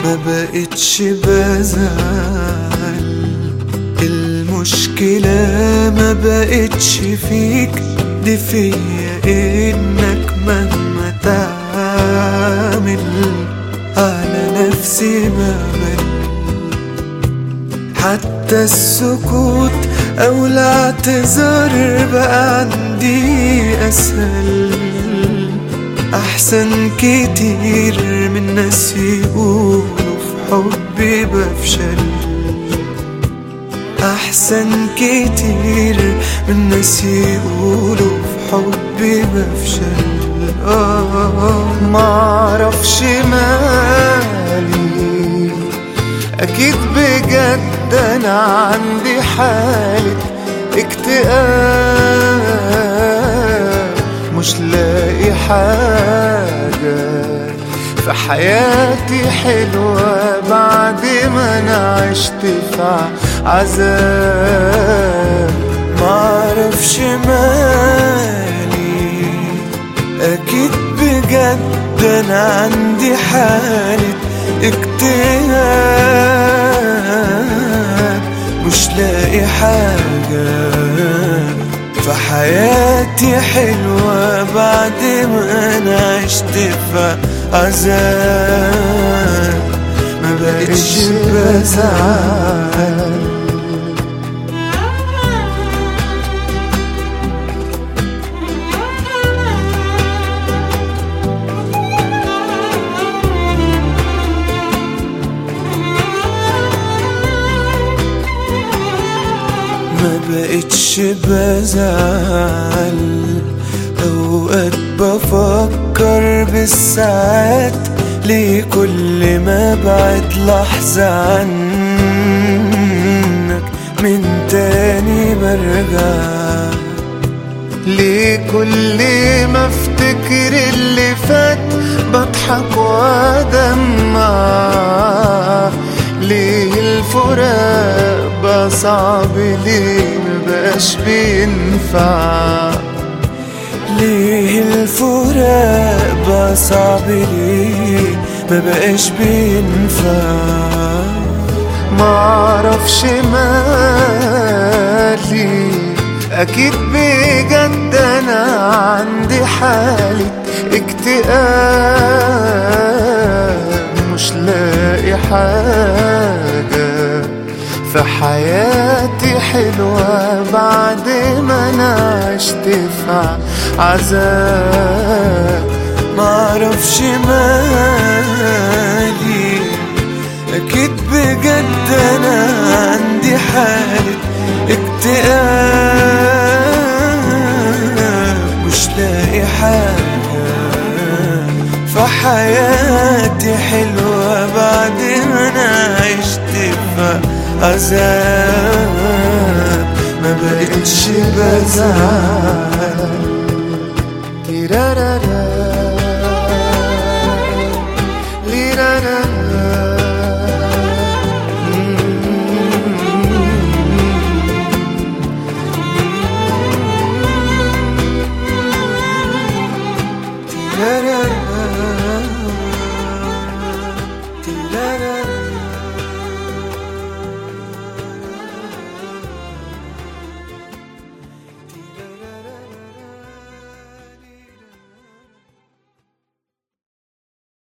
ما بقتش بزعل المشكلة ما بقتش فيك دي فيا انك مهما تعمل على نفسي بمل حتى السكوت او الاعتذار بقى عندي اسهل احسن كتير من ناس يقولوا في حبي بفشل احسن كتير من ناس يقولوا في حبي بفشل آه معرفش مالي اكيد بجد انا عندي حالة اكتئاب مش لاقي حاجة في حياتي حلوة بعد ما انا عشت في عذاب معرفش مالي اكيد بجد انا عندي حالة اكتئاب مش لاقي حاجة في حياتي حلوة بعد ما انا عشت في عذاب ما بقتش بزعل ما بقتش بزعل اوقات بفكر بالساعات ليه كل ما بعد لحظة عنك من تاني برجع ليه كل ما افتكر اللي فات بضحك وادمع ليه الفراق بقى صعب ليه مبقاش بينفع ليه الفراق بقى صعب ليه مبقاش بينفع معرفش مالي اكيد بجد انا عندي حالة اكتئاب مش لاقي حاجة في حياتي حلوة بعد ما انا عشت في عذاب معرفش مالي اكيد بجد انا عندي حالة اكتئاب مش لاقي حاجة في حياتي حلوة بعد ما انا عشت في عذاب ما بقتش بزعل تيرارارا